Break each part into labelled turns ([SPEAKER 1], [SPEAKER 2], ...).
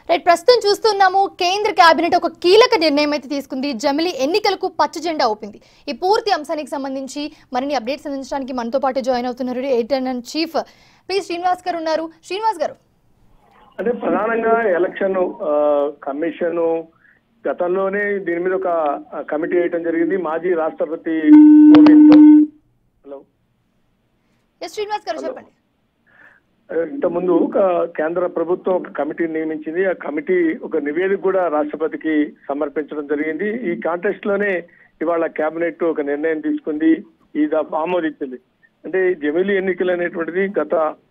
[SPEAKER 1] right ప్రస్తుతం చూస్తున్నాము కేంద్ర కేబినెట్ ఒక కీలక నిర్ణయం అయితే తీసుకుంది జమిలీ ఎన్నికలకు పచ్చ జెండా ఊపింది ఈ పూర్తి అంశానికి సంబంధించి మరిన్ని అప్డేట్స్ అందించడానికి మనతో పాటు జాయిన్ అవుతున్నారు editor and chief P Srinivas garu ఉన్నారు శ్రీనివాస్ గారు
[SPEAKER 2] అంటే ప్రధానంగా ఎలక్షన్ ఆ, కమిషన్ గతంలోనే దీని మీద ఒక ఆ, కమిటీ వేయటం జరిగింది మాజీ రాష్ట్రపతి కోవింద్ హలో
[SPEAKER 1] ఎస్ శ్రీనివాస్ గారు చెప్పండి
[SPEAKER 2] ఇంతకుముందు ఒక కేంద్ర ప్రభుత్వం ఒక కమిటీని నియమించింది ఆ కమిటీ ఒక నివేదిక కూడా రాష్ట్రపతికి సమర్పించడం జరిగింది ఈ కాంటెస్ట్ లోనే ఇవాళ కేబినెట్ ఒక నిర్ణయం తీసుకుంది ఇది ఆమోదించింది అంటే జమిలీ ఎన్నికలు అనేటువంటిది గత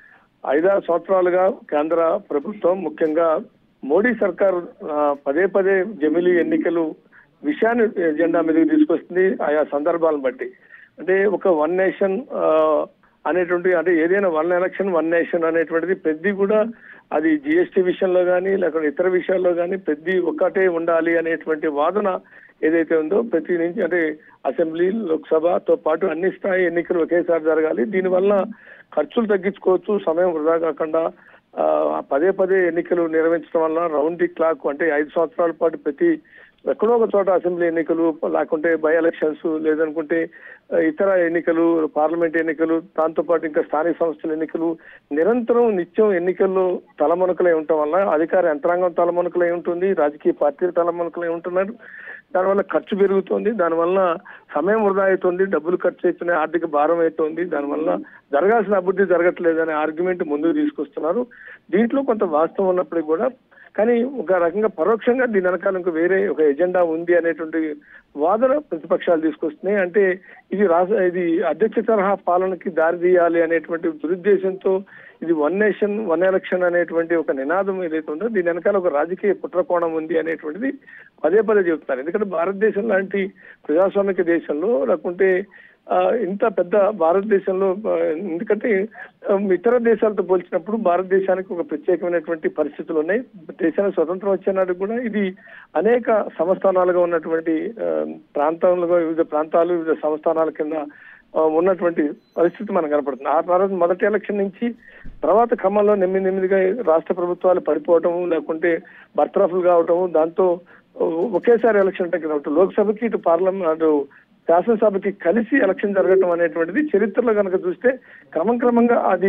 [SPEAKER 2] ఐదారు సంవత్సరాలుగా కేంద్ర ప్రభుత్వం ముఖ్యంగా మోడీ సర్కార్ ఆ, పదే పదే జమిలీ ఎన్నికలు విషయాన్ని ఎజెండా మీదకి తీసుకొస్తుంది ఆయా సందర్భాలను బట్టి అంటే ఒక వన్ నేషన్ అనేటువంటి అంటే ఏదైనా వన్ ఎలక్షన్ వన్ నేషన్ అనేటువంటిది పెద్ద కూడా అది జిఎస్టీ విషయంలో కానీ లేకపోతే ఇతర విషయాల్లో కానీ పెద్ద ఒక్కటే ఉండాలి అనేటువంటి వాదన ఏదైతే ఉందో ప్రతి నుంచి అంటే అసెంబ్లీ లోక్సభతో పాటు అన్ని స్థాయి ఎన్నికలు ఒకేసారి జరగాలి దీనివల్ల ఖర్చులు తగ్గించుకోవచ్చు సమయం వృధా కాకుండా ఆ, పదే పదే ఎన్నికలు నిర్వహించడం వల్ల రౌండ్ ది క్లాక్ అంటే ఐదు సంవత్సరాల పాటు ప్రతి ఎక్కడో ఒక చోట అసెంబ్లీ ఎన్నికలు లేకుంటే బై ఎలక్షన్స్ లేదనుకుంటే ఆ, ఇతర ఎన్నికలు పార్లమెంట్ ఎన్నికలు దాంతో పాటు ఇంకా స్థానిక సంస్థల ఎన్నికలు నిరంతరం నిత్యం ఎన్నికల్లో తలమునకలై ఉండటం వల్ల అధికార యంత్రాంగం తలమునకలై ఉంటుంది రాజకీయ పార్టీలు తలమునకలై ఉంటున్నారు దానివల్ల ఖర్చు పెరుగుతుంది దానివల్ల సమయం వృధా అవుతుంది డబ్బులు ఖర్చు అవుతున్నాయి ఆర్థిక భారం అవుతుంది దానివల్ల జరగాల్సిన అభివృద్ధి జరగట్లేదనే ఆర్గ్యుమెంట్ ముందుకు తీసుకొస్తున్నారు దీంట్లో కొంత వాస్తవం ఉన్నప్పటికీ కూడా కానీ ఒక రకంగా పరోక్షంగా దీని వెనకాల ఇంకో వేరే ఒక ఎజెండా ఉంది అనేటువంటి వాదన ప్రతిపక్షాలు తీసుకొస్తున్నాయి అంటే ఇది రాష్ట్ర ఇది అధ్యక్ష తరహా పాలనకి దారి తీయాలి అనేటువంటి దురుద్దేశంతో ఇది వన్ నేషన్ వన్ ఎలక్షన్ అనేటువంటి ఒక నినాదం ఏదైతే ఉందో దీని వెనకాల ఒక రాజకీయ కుట్రకోణం ఉంది అనేటువంటిది పదే పదే చెప్తున్నారు ఎందుకంటే భారతదేశం లాంటి ప్రజాస్వామిక దేశంలో లేకుంటే ఆ, ఇంత పెద్ద భారతదేశంలో ఆ, ఎందుకంటే ఆ, ఇతర దేశాలతో పోల్చినప్పుడు భారతదేశానికి ఒక ప్రత్యేకమైనటువంటి పరిస్థితులు ఉన్నాయి దేశానికి స్వతంత్రం వచ్చే నాటికి కూడా ఇది అనేక సంస్థానాలుగా ఉన్నటువంటి ఆ, ప్రాంతాలుగా వివిధ ప్రాంతాలు వివిధ సంస్థానాల కింద ఆ, ఉన్నటువంటి పరిస్థితి మనకు కనపడుతుంది ఆ తర్వాత మొదటి ఎలక్షన్ నుంచి తర్వాత క్రమంలో నెమ్మది నెమ్మదిగా రాష్ట్ర ప్రభుత్వాలు పడిపోవటం లేకుంటే బర్తరఫ్లు కావటం దాంతో ఒకేసారి ఎలక్షన్ అంటే లోక్సభకి ఇటు పార్లమెంట్ అటు శాసనసభకి కలిసి ఎలక్షన్ జరగటం అనేటువంటిది చరిత్రలో కనుక చూస్తే క్రమం క్రమంగా అది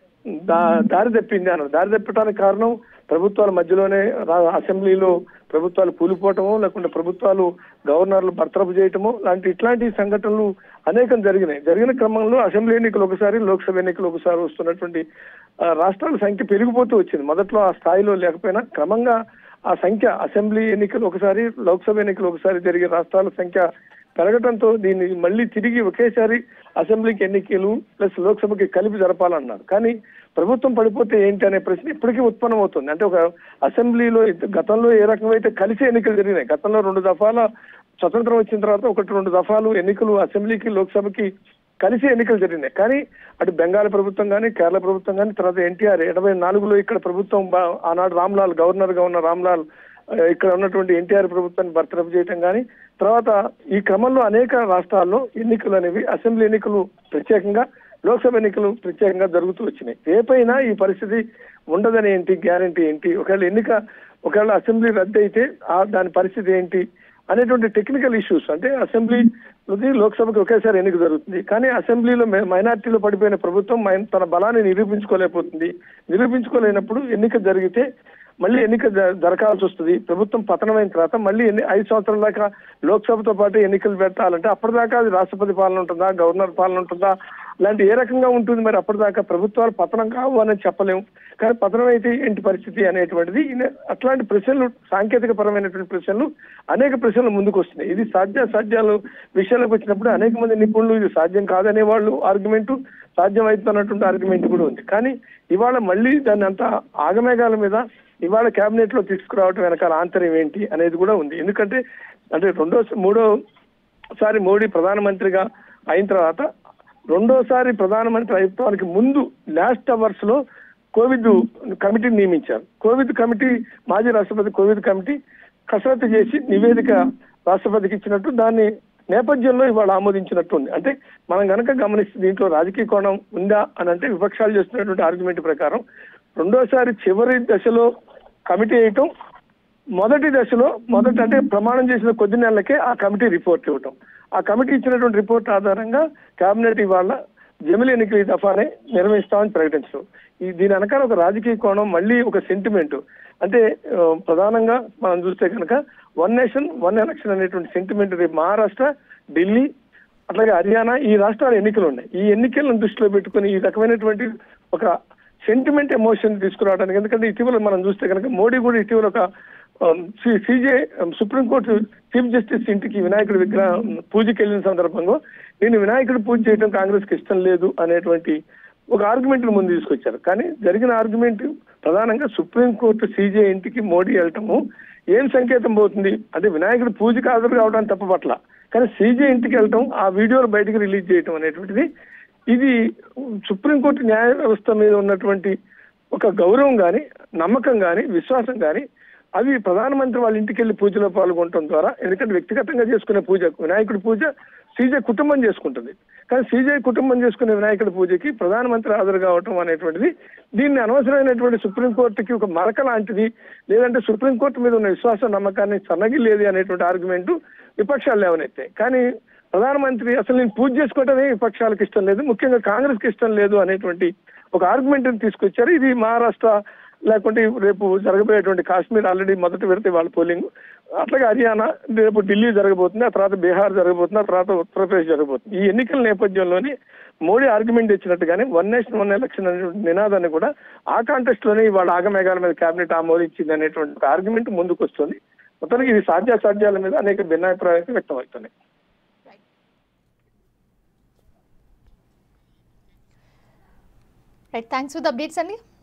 [SPEAKER 2] దా- దారి తప్పింది అన్నారు దారి తప్పడానికి కారణం ప్రభుత్వాల మధ్యలోనే రా- అసెంబ్లీలో ప్రభుత్వాలు కూలిపోవటము లేకుంటే ప్రభుత్వాలు గవర్నర్లు బర్తరఫ్ చేయటము లాంటి ఇట్లాంటి సంఘటనలు అనేకం జరిగినాయి జరిగిన క్రమంలో అసెంబ్లీ ఎన్నికలు ఒకసారి లోక్సభ ఎన్నికలు ఒకసారి వస్తున్నటువంటి ఆ, రాష్ట్రాల సంఖ్య పెరిగిపోతూ వచ్చింది మొదట్లో ఆ స్థాయిలో లేకపోయినా క్రమంగా ఆ సంఖ్య అసెంబ్లీ ఎన్నికలు ఒకసారి లోక్సభ ఎన్నికలు ఒకసారి జరిగే రాష్ట్రాల సంఖ్య పెరగడంతో దీన్ని మళ్ళీ తిరిగి ఒకేసారి అసెంబ్లీకి ఎన్నికలు ప్లస్ లోక్సభకి కలిపి జరపాలన్నారు కానీ ప్రభుత్వం పడిపోతే ఏంటి అనే ప్రశ్న ఇప్పటికీ ఉత్పన్నం అవుతుంది అంటే ఒక అసెంబ్లీలో ఇద్ద- గతంలో ఏ రకమైతే కలిసి ఎన్నికలు జరిగినాయి గతంలో రెండు దఫాల స్వతంత్రం వచ్చిన తర్వాత ఒకటి రెండు దఫాలు ఎన్నికలు అసెంబ్లీకి లోక్సభకి కలిసి ఎన్నికలు జరిగినాయి కానీ అటు బెంగాల్ ప్రభుత్వం కానీ కేరళ ప్రభుత్వం కానీ తర్వాత ఎన్టీఆర్ ఎనభై నాలుగులో ఇక్కడ ప్రభుత్వం బా- ఆనాడు రామ్లాల్ గవర్నర్ గా ఉన్న రామ్లాల్ ఆ, ఇక్కడ ఉన్నటువంటి ఎన్టీఆర్ ప్రభుత్వాన్ని బర్తరఫ్ చేయటం కానీ తర్వాత ఈ క్రమంలో అనేక రాష్ట్రాల్లో ఎన్నికలు అనేవి అసెంబ్లీ ఎన్నికలు ప్రత్యేకంగా లోక్సభ ఎన్నికలు ప్రత్యేకంగా జరుగుతూ వచ్చినాయి రేపైనా ఈ పరిస్థితి ఉండదని ఏంటి గ్యారంటీ ఏంటి ఒకవేళ ఎన్నిక ఒకవేళ అసెంబ్లీ రద్దు అయితే ఆ దాని పరిస్థితి ఏంటి అనేటువంటి టెక్నికల్ ఇష్యూస్ అంటే అసెంబ్లీ లోక్సభకి ఒకేసారి ఎన్నిక జరుగుతుంది కానీ అసెంబ్లీలో మే- మైనార్టీలో పడిపోయిన ప్రభుత్వం మై- తన బలాన్ని నిరూపించుకోలేకపోతుంది నిరూపించుకోలేనప్పుడు ఎన్నిక జరిగితే మళ్ళీ ఎన్నిక జ- జరగాల్సి వస్తుంది ప్రభుత్వం పతనమైన తర్వాత మళ్ళీ ఎన్ని ఐదు సంవత్సరాల దాకా లోక్సభతో పాటు ఎన్నికలు పెట్టాలంటే అప్పటిదాకా అది రాష్ట్రపతి పాలన ఉంటుందా గవర్నర్ పాలన ఉంటుందా ఇలాంటి ఏ రకంగా ఉంటుంది మరి అప్పటిదాకా ప్రభుత్వాలు పతనం కావు అని చెప్పలేము కానీ పతనం అయితే ఏంటి పరిస్థితి అనేటువంటిది ఇన- అట్లాంటి ప్రశ్నలు సాంకేతిక పరమైనటువంటి ప్రశ్నలు అనేక ప్రశ్నలు ముందుకు వస్తున్నాయి ఇది సాధ్య సాధ్యాలు విషయాలకు వచ్చినప్పుడు అనేక మంది నిపుణులు ఇది సాధ్యం కాదనే వాళ్ళు ఆర్గ్యుమెంట్ సాధ్యం అవుతున్నటువంటి ఆర్గ్యుమెంట్ కూడా ఉంది కానీ ఇవాళ మళ్ళీ దాన్ని అంతా ఆగమేఘాల మీద ఇవాళ కేబినెట్ లో తీసుకురావడం వెనకాల ఆంతర్యం ఏంటి అనేది కూడా ఉంది ఎందుకంటే అంటే రెండో మూడోసారి మోడీ ప్రధానమంత్రిగా అయిన తర్వాత రెండోసారి ప్రధానమంత్రి అయిపోవడానికి ముందు లాస్ట్ అవర్స్ లో కోవిడ్ కమిటీని నియమించారు కోవిడ్ కమిటీ మాజీ రాష్ట్రపతి కోవిడ్ కమిటీ కసరత్తు చేసి నివేదిక రాష్ట్రపతికి ఇచ్చినట్టు దాన్ని నేపథ్యంలో ఇవాళ ఆమోదించినట్టు ఉంది అంటే మనం గనక గమనిస్తే దీంట్లో రాజకీయ కోణం ఉందా అని అంటే విపక్షాలు చేస్తున్నటువంటి ఆర్గ్యుమెంట్ ప్రకారం రెండోసారి చివరి దశలో కమిటీ వేయటం మొదటి దశలో మొదట అంటే ప్రమాణం చేసిన కొద్ది నెలలకే ఆ కమిటీ రిపోర్ట్ ఇవ్వటం ఆ కమిటీ ఇచ్చినటువంటి రిపోర్ట్ ఆధారంగా కేబినెట్ ఇవాళ జమిలి ఎన్నికలు ఈ దఫానే నిర్వహిస్తామని ప్రకటించడం ఈ దీని వెనకాల ఒక రాజకీయ కోణం మళ్ళీ ఒక సెంటిమెంట్ అంటే ఆ, ప్రధానంగా మనం చూస్తే కనుక వన్ నేషన్ వన్ ఎలక్షన్ అనేటువంటి సెంటిమెంట్ రేపు మహారాష్ట్ర ఢిల్లీ అట్లాగే హర్యానా ఈ రాష్ట్రాల ఎన్నికలు ఉన్నాయి ఈ ఎన్నికలను దృష్టిలో పెట్టుకుని ఈ రకమైనటువంటి ఒక సెంటిమెంట్ ఎమోషన్ తీసుకురావడానికి ఎందుకంటే ఇటీవల మనం చూస్తే కనుక మోడీ కూడా ఇటీవల ఒక సిజే సుప్రీంకోర్టు చీఫ్ జస్టిస్ ఇంటికి వినాయకుడి విగ్రహం పూజకి వెళ్ళిన సందర్భంగా నేను వినాయకుడి పూజ చేయడం కాంగ్రెస్ కి ఇష్టం లేదు అనేటువంటి ఒక ఆర్గ్యుమెంట్ ముందు తీసుకొచ్చారు కానీ జరిగిన ఆర్గ్యుమెంట్ ప్రధానంగా సుప్రీంకోర్టు సీజే ఇంటికి మోడీ వెళ్ళటము ఏం సంకేతం పోతుంది అంటే వినాయకుడి పూజకి హాజరు కావడానికి తప్ప పట్ల కానీ సీజే ఇంటికి వెళ్ళటం ఆ వీడియోలు బయటకు రిలీజ్ చేయటం అనేటువంటిది ఇది సుప్రీంకోర్టు న్యాయ వ్యవస్థ మీద ఉన్నటువంటి ఒక గౌరవం కానీ నమ్మకం కానీ విశ్వాసం కానీ అవి ప్రధానమంత్రి వాళ్ళ ఇంటికి వెళ్ళి పూజలో పాల్గొనడం ద్వారా ఎందుకంటే వ్యక్తిగతంగా చేసుకునే పూజ వినాయకుడి పూజ సీజే కుటుంబం చేసుకుంటుంది కానీ సీజే కుటుంబం చేసుకునే వినాయకుడి పూజకి ప్రధానమంత్రి హాజరు కావటం అనేటువంటిది దీన్ని అనవసరమైనటువంటి సుప్రీంకోర్టుకి ఒక మరక లాంటిది లేదంటే సుప్రీంకోర్టు మీద ఉన్న విశ్వాస నమ్మకాన్ని సన్నగిల్లేది అనేటువంటి ఆర్గ్యుమెంట్ విపక్షాలు లేవనైతే కానీ ప్రధానమంత్రి అసలు నేను పూజ చేసుకోవటమే విపక్షాలకు ఇష్టం లేదు ముఖ్యంగా కాంగ్రెస్ కి ఇష్టం లేదు అనేటువంటి ఒక ఆర్గ్యుమెంట్ తీసుకొచ్చారు ఇది మహారాష్ట్ర లేకుంటే రేపు జరగబోయేటువంటి కాశ్మీర్ ఆల్రెడీ మొదటి విడత వాళ్ళ పోలింగ్ అట్లాగే హర్యానా రేపు ఢిల్లీ జరగబోతుంది ఆ తర్వాత బీహార్ జరగబోతుంది ఆ తర్వాత ఉత్తరప్రదేశ్ జరగబోతుంది ఈ ఎన్నికల నేపథ్యంలోని మోడీ ఆర్గ్యుమెంట్ ఇచ్చినట్టుగానే వన్ నేషన్ వన్ ఎలక్షన్ అనేటువంటి నినాదాన్ని కూడా ఆ కాంటెస్ట్ లోనే ఇవాళ ఆగమేఘాల మీద కేబినెట్ ఆమోదించింది అనేటువంటి ఒక ఆర్గ్యుమెంట్ ముందుకు వస్తుంది మొత్తానికి ఇది సాధ్యాసాధ్యాల మీద అనేక భిన్నాభిప్రాయాలు వ్యక్తం అవుతున్నాయి
[SPEAKER 1] right thanks for the updates అండి